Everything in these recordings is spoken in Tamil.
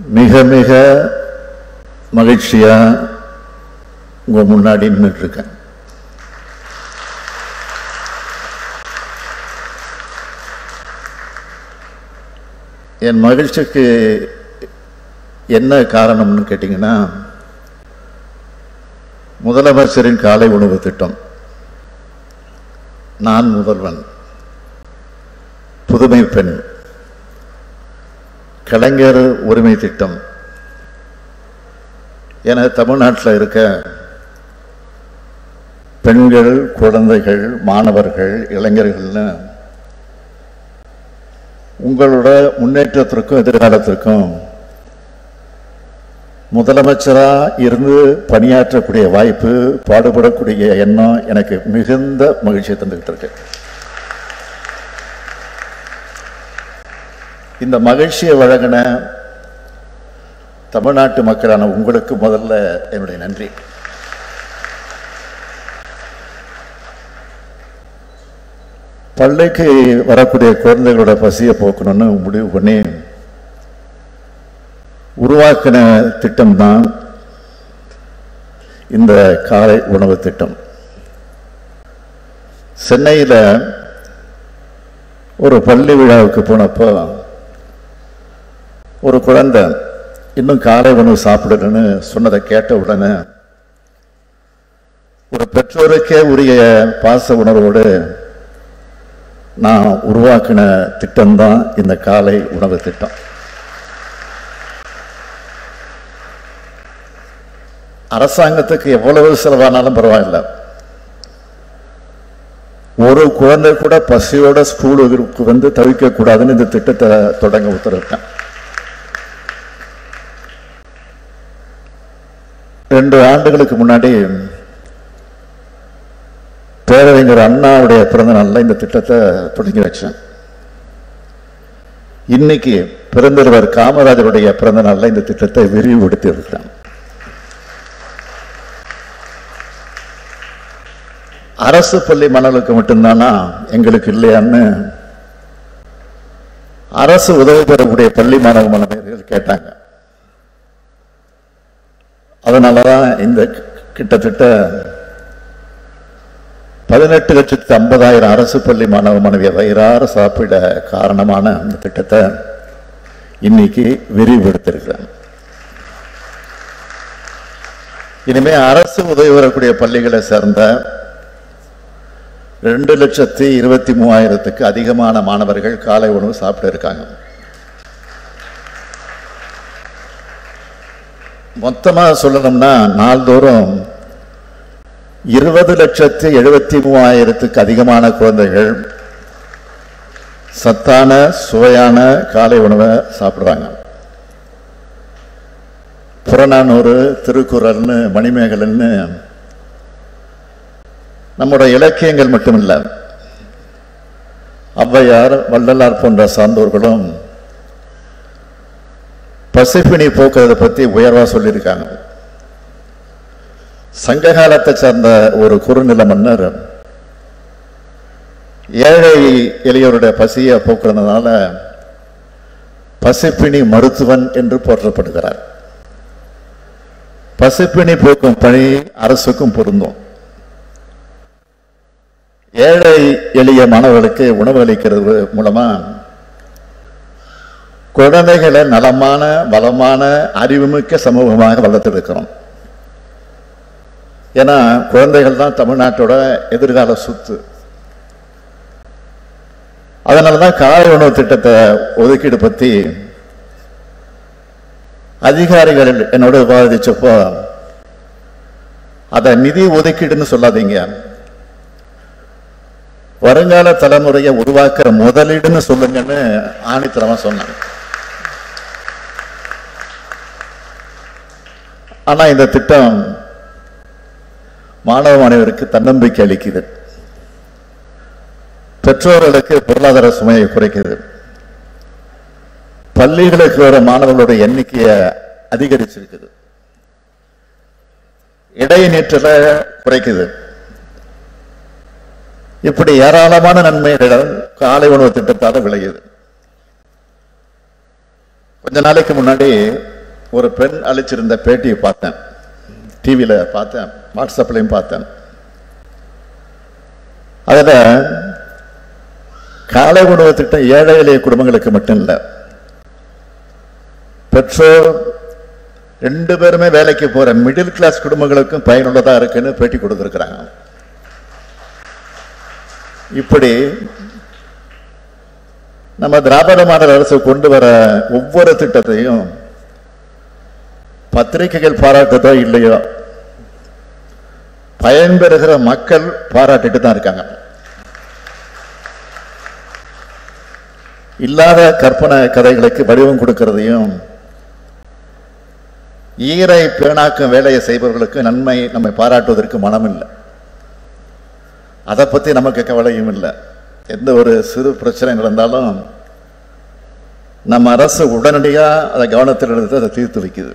மிக மிக மகிழ்ச்சியா உங்க முன்னாடி நின்றுட்டு இருக்கேன் என் மகிழ்ச்சிக்கு என்ன காரணம்னு கேட்டிங்கன்னா முதலமைச்சரின் காலை உணவு திட்டம் நான் முதல்வன் புதுமை பெண் கலைஞர் உரிமை திட்டம் என தமிழ்நாட்டில் இருக்க பெண்கள் குழந்தைகள் மாணவர்கள் இளைஞர்கள்னு உங்களோட முன்னேற்றத்திற்கும் எதிர்காலத்திற்கும் முதலமைச்சரா இருந்து பணியாற்றக்கூடிய வாய்ப்பு பாடுபடக்கூடிய எண்ணம் எனக்கு மிகுந்த மகிழ்ச்சியை தந்துகிட்டு இருக்கு இந்த மகிழ்ச்சியை வழங்கின தமிழ்நாட்டு மக்களான உங்களுக்கு முதல்ல என்னுடைய நன்றி பள்ளிக்கு வரக்கூடிய குழந்தைகளோட பசியை போக்கணும்னு முடிவு பண்ணி உருவாக்கின திட்டம்தான் இந்த காலை உணவு திட்டம் சென்னையில் ஒரு பள்ளி விழாவுக்கு போனப்போ ஒரு குழந்தை இன்னும் காலை உணவு சாப்பிடலன்னு சொன்னதை கேட்ட உடனே ஒரு பெற்றோருக்கே உரிய பாச உணர்வோடு நான் உருவாக்கின திட்டம்தான் இந்த காலை உணவு திட்டம் அரசாங்கத்துக்கு எவ்வளவு செலவானாலும் பரவாயில்ல ஒரு குழந்தை கூட பசியோட ஸ்கூலுக்கு வந்து தவிக்க கூடாதுன்னு இந்த திட்டத்தை தொடங்க உத்தரவிட்டேன் ரெண்டு ஆண்டுகளுக்கு முன்னாடி பேரறிஞர் அண்ணாவுடைய பிறந்த நாள்ல இந்த திட்டத்தை தொடங்கி வச்சேன் இன்னைக்கு பெருந்தலைவர் காமராஜருடைய பிறந்த நாள்ல இந்த திட்டத்தை விரிவுபடுத்தி இருக்கிறேன் அரசு பள்ளி மணலுக்கு மட்டும்தானா எங்களுக்கு இல்லையான்னு அரசு உதவி பெறக்கூடிய பள்ளி மாணவ மாணவியர்கள் கேட்டாங்க அதனாலதான் இந்த கிட்டத்தட்ட பதினெட்டு லட்சத்து ஐம்பதாயிரம் அரசு பள்ளி மாணவ மாணவியை வயிறார சாப்பிட காரணமான இந்த திட்டத்தை இன்னைக்கு விரிவுபடுத்திருக்கிறேன் இனிமே அரசு உதவி வரக்கூடிய பள்ளிகளை சேர்ந்த ரெண்டு லட்சத்தி இருபத்தி மூவாயிரத்துக்கு அதிகமான மாணவர்கள் காலை உணவு சாப்பிட இருக்காங்க மொத்தமா சொல்லணும்னா நாள்தோறும் இருபது லட்சத்து எழுபத்தி மூவாயிரத்துக்கு அதிகமான குழந்தைகள் சத்தான சுவையான காலை உணவை சாப்பிடுறாங்க புறநானூறு திருக்குறள்னு மணிமேகலன்னு நம்முடைய இலக்கியங்கள் மட்டுமில்ல ஔவையார் வள்ளலார் போன்ற சார்ந்தோர்களும் பசிப்பினி போக்குறதை பத்தி உயர்வா சொல்லியிருக்காங்க சங்க காலத்தை சார்ந்த ஒரு குறுநில மன்னர் ஏழை எளியோருடைய பசியை போக்குறதுனால பசிப்பினி மருத்துவன் என்று போற்றப்படுகிறார் பசிப்பினி போக்கும் பணி அரசுக்கும் பொருந்தும் ஏழை எளிய மாணவர்களுக்கு உணவு அளிக்கிறது மூலமா குழந்தைகளை நலமான வளமான அறிவுமிக்க சமூகமாக வளர்த்தெடுக்கிறோம் ஏன்னா குழந்தைகள் தான் தமிழ்நாட்டோட எதிர்கால சொத்து அதனாலதான் காலை உணவு திட்டத்தை ஒதுக்கீடு பத்தி அதிகாரிகள் என்னோட விவாதிச்சப்போ அதை நிதி ஒதுக்கீடுன்னு சொல்லாதீங்க வருங்கால தலைமுறையை உருவாக்குற முதலீடுன்னு சொல்லுங்கன்னு ஆணித்தரமா சொன்னாங்க ஆனா இந்த திட்டம் மாணவ மாணவருக்கு தன்னம்பிக்கை அளிக்குது பெற்றோர்களுக்கு பொருளாதார சுமையை குறைக்குது பள்ளிகளுக்கு வர மாணவர்களுடைய எண்ணிக்கையை அதிகரிச்சிருக்குது இடைநீற்றலை குறைக்குது இப்படி ஏராளமான நன்மைகள் காலை உணவு திட்டத்தால விளையுது கொஞ்ச நாளைக்கு முன்னாடி ஒரு பெண் அளிச்சிருந்த பேட்டியை பார்த்தேன் டிவியில் பார்த்தேன் வாட்ஸ்அப்லையும் பார்த்தேன் அதில் காலை உணவு திட்டம் ஏழை எளிய குடும்பங்களுக்கு மட்டும் இல்லை பெற்றோர் ரெண்டு பேருமே வேலைக்கு போற மிடில் கிளாஸ் குடும்பங்களுக்கும் பயனுள்ளதா இருக்குன்னு பேட்டி கொடுத்துருக்குறாங்க இப்படி நம்ம திராவிட மாடல் அரசு கொண்டு வர ஒவ்வொரு திட்டத்தையும் பத்திரிகைகள் பாராட்டுதோ இல்லையோ பயன்பெறுகிற மக்கள் பாராட்டிட்டு தான் இருக்காங்க இல்லாத கற்பனை கதைகளுக்கு வடிவம் கொடுக்கிறதையும் ஈரை பேணாக்கும் வேலையை செய்பவர்களுக்கு நன்மை நம்மை பாராட்டுவதற்கு மனம் இல்லை அதை பத்தி நமக்கு கவலையும் இல்லை எந்த ஒரு சிறு பிரச்சனை நடந்தாலும் நம்ம அரசு உடனடியா அதை கவனத்தில் எடுத்து அதை தீர்த்து வைக்குது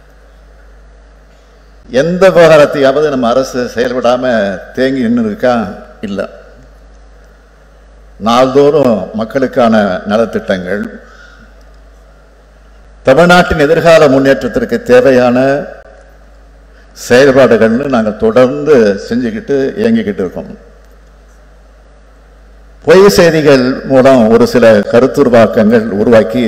எந்த விவகாரத்தையாவது நம்ம அரசு செயல்படாம தேங்கி நின்று இருக்கா இல்லை நாள்தோறும் மக்களுக்கான நலத்திட்டங்கள் தமிழ்நாட்டின் எதிர்கால முன்னேற்றத்திற்கு தேவையான செயல்பாடுகள்னு நாங்கள் தொடர்ந்து செஞ்சுக்கிட்டு இயங்கிக்கிட்டு இருக்கோம் பொய் செய்திகள் மூலம் ஒரு சில கருத்துருவாக்கங்கள் உருவாக்கி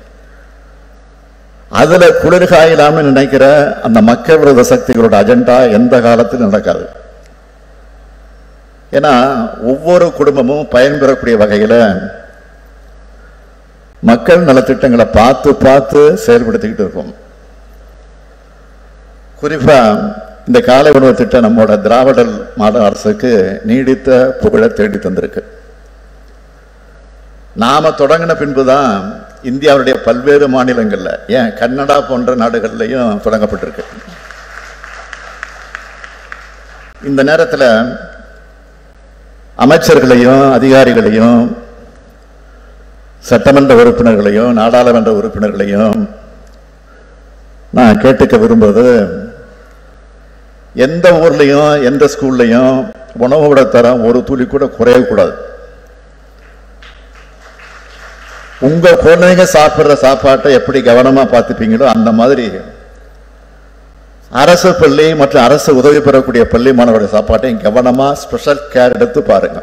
அதுல குளிர்காயலாம்னு நினைக்கிற அந்த மக்கள் விரோத சக்திகளோட அஜெண்டா எந்த காலத்திலும் நடக்காது ஏன்னா ஒவ்வொரு குடும்பமும் பயன்பெறக்கூடிய வகையில மக்கள் நலத்திட்டங்களை பார்த்து பார்த்து செயல்படுத்திக்கிட்டு இருக்கோம் குறிப்பா இந்த காலை உணவு திட்டம் நம்மோட திராவிடல் மாடல் அரசுக்கு நீடித்த புகழை தேடி தந்திருக்கு நாம தொடங்கின பின்புதான் இந்தியாவுடைய பல்வேறு மாநிலங்கள்ல ஏன் கன்னடா போன்ற நாடுகள்லையும் தொடங்கப்பட்டிருக்கு இந்த நேரத்தில் அமைச்சர்களையும் அதிகாரிகளையும் சட்டமன்ற உறுப்பினர்களையும் நாடாளுமன்ற உறுப்பினர்களையும் நான் கேட்டுக்க விரும்புவது எந்த ஊர்லயும் எந்த ஸ்கூல்லையும் உணவோட தரம் ஒரு துளி கூட குறையக்கூடாது உங்க குழந்தைங்க சாப்பிடுற சாப்பாட்டை எப்படி கவனமா பார்த்துப்பீங்களோ அந்த மாதிரி அரசு பள்ளி மற்றும் அரசு உதவி பெறக்கூடிய பள்ளி மாணவருடைய சாப்பாட்டையும் கவனமா ஸ்பெஷல் கேர் எடுத்து பாருங்க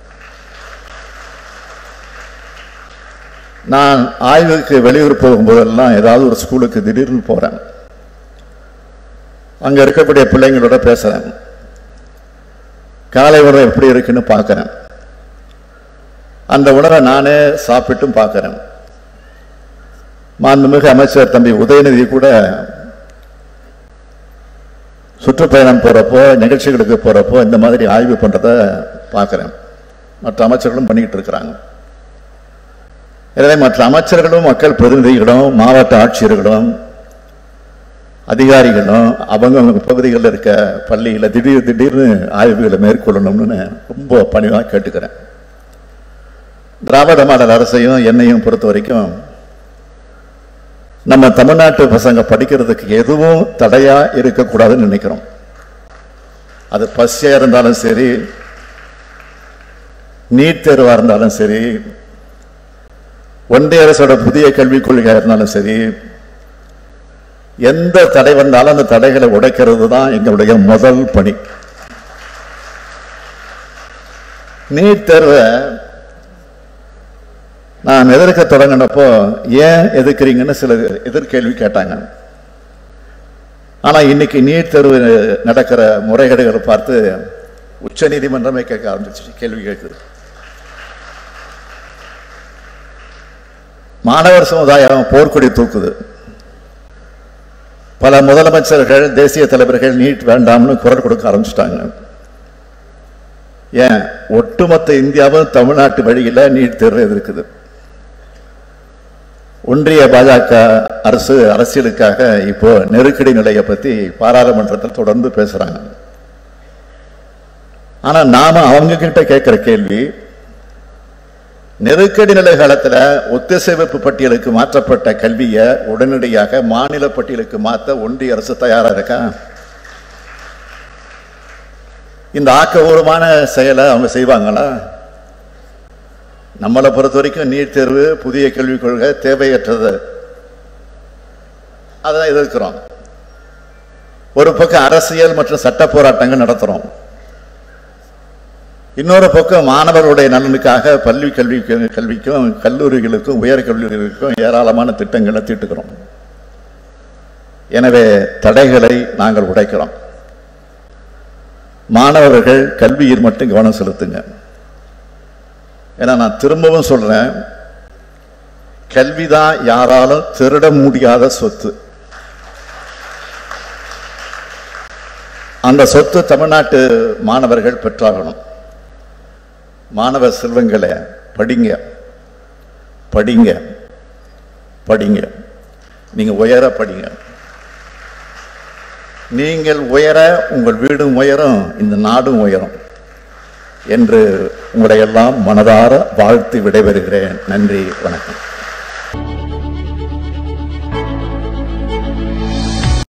நான் ஆய்வுக்கு வெளியூர் போகும்போதெல்லாம் ஏதாவது ஒரு ஸ்கூலுக்கு திடீர்னு போறேன் அங்க இருக்கக்கூடிய பிள்ளைங்களோட பேசுறேன் காலை உணவு எப்படி இருக்குன்னு பார்க்கறேன் அந்த உணவை நானே சாப்பிட்டும் பார்க்கிறேன் மாண்புமிகு அமைச்சர் தம்பி உதயநிதி கூட சுற்றுப்பயணம் போறப்போ நிகழ்ச்சிகளுக்கு போறப்போ இந்த மாதிரி ஆய்வு பண்றத பார்க்கிறேன் மற்ற அமைச்சர்களும் பண்ணிக்கிட்டு இருக்கிறாங்க எனவே மற்ற அமைச்சர்களும் மக்கள் பிரதிநிதிகளும் மாவட்ட ஆட்சியர்களும் அதிகாரிகளும் அவங்க பகுதிகளில் இருக்க பள்ளியில் திடீர் திடீர்னு ஆய்வுகளை மேற்கொள்ளணும்னு ரொம்ப பணிவாக கேட்டுக்கிறேன் திராவிட மாடல் அரசையும் என்னையும் பொறுத்த வரைக்கும் நம்ம தமிழ்நாட்டு பசங்க படிக்கிறதுக்கு எதுவும் தடையா இருக்கக்கூடாதுன்னு நினைக்கிறோம் அது பசியா இருந்தாலும் சரி நீட் தேர்வா இருந்தாலும் சரி ஒன்றிய அரசோட புதிய கல்விக் கொள்கையா இருந்தாலும் சரி எந்த தடை வந்தாலும் அந்த தடைகளை உடைக்கிறது தான் எங்களுடைய முதல் பணி நீட் தேர்வை நான் எதிர்க்க தொடங்கினப்போ ஏன் எதிர்க்கிறீங்கன்னு சில எதிர்கேள்வி கேட்டாங்க ஆனா இன்னைக்கு நீட் தேர்வு நடக்கிற முறைகேடுகளை பார்த்து உச்ச நீதிமன்றமே கேட்க ஆரம்பிச்சு கேள்வி கேட்குது மாணவர் சமுதாயம் போர்க்கொடி தூக்குது பல முதலமைச்சர்கள் தேசிய தலைவர்கள் நீட் வேண்டாம்னு குரல் கொடுக்க ஆரம்பிச்சிட்டாங்க ஏன் ஒட்டுமொத்த இந்தியாவும் தமிழ்நாட்டு வழியில நீட் தேர்வு எதிர்க்குது ஒன்றிய பாஜக அரசு அரசியலுக்காக இப்போ நெருக்கடி நிலையை பத்தி பாராளுமன்றத்தில் தொடர்ந்து பேசுறாங்க ஆனா நாம அவங்க கிட்ட கேட்கிற கேள்வி நெருக்கடி நிலை காலத்துல ஒத்திசைவப்பு பட்டியலுக்கு மாற்றப்பட்ட கல்வியை உடனடியாக மாநில பட்டியலுக்கு மாற்ற ஒன்றிய அரசு தயாரா இருக்கா இந்த ஆக்கபூர்வமான செயலை அவங்க செய்வாங்களா நம்மளை பொறுத்த வரைக்கும் நீட் தேர்வு புதிய கல்விக் கொள்கை தேவையற்றது அதை எதிர்க்கிறோம் ஒரு பக்கம் அரசியல் மற்றும் சட்ட போராட்டங்கள் நடத்துறோம் இன்னொரு பக்கம் மாணவர்களுடைய நலனுக்காக பள்ளி கல்வி கல்விக்கும் கல்லூரிகளுக்கும் உயர் கல்லூரிகளுக்கும் ஏராளமான திட்டங்களை தீட்டுக்கிறோம் எனவே தடைகளை நாங்கள் உடைக்கிறோம் மாணவர்கள் கல்வியில் மட்டும் கவனம் செலுத்துங்க ஏன்னா நான் திரும்பவும் சொல்றேன் கல்விதான் யாராலும் திருட முடியாத சொத்து அந்த சொத்து தமிழ்நாட்டு மாணவர்கள் பெற்றாகணும் மாணவ செல்வங்களை படிங்க படிங்க படிங்க நீங்க உயர படிங்க நீங்கள் உயர உங்கள் வீடும் உயரும் இந்த நாடும் உயரும் என்று உங்களை எல்லாம் மனதார வாழ்த்து விடைபெறுகிறேன் நன்றி வணக்கம்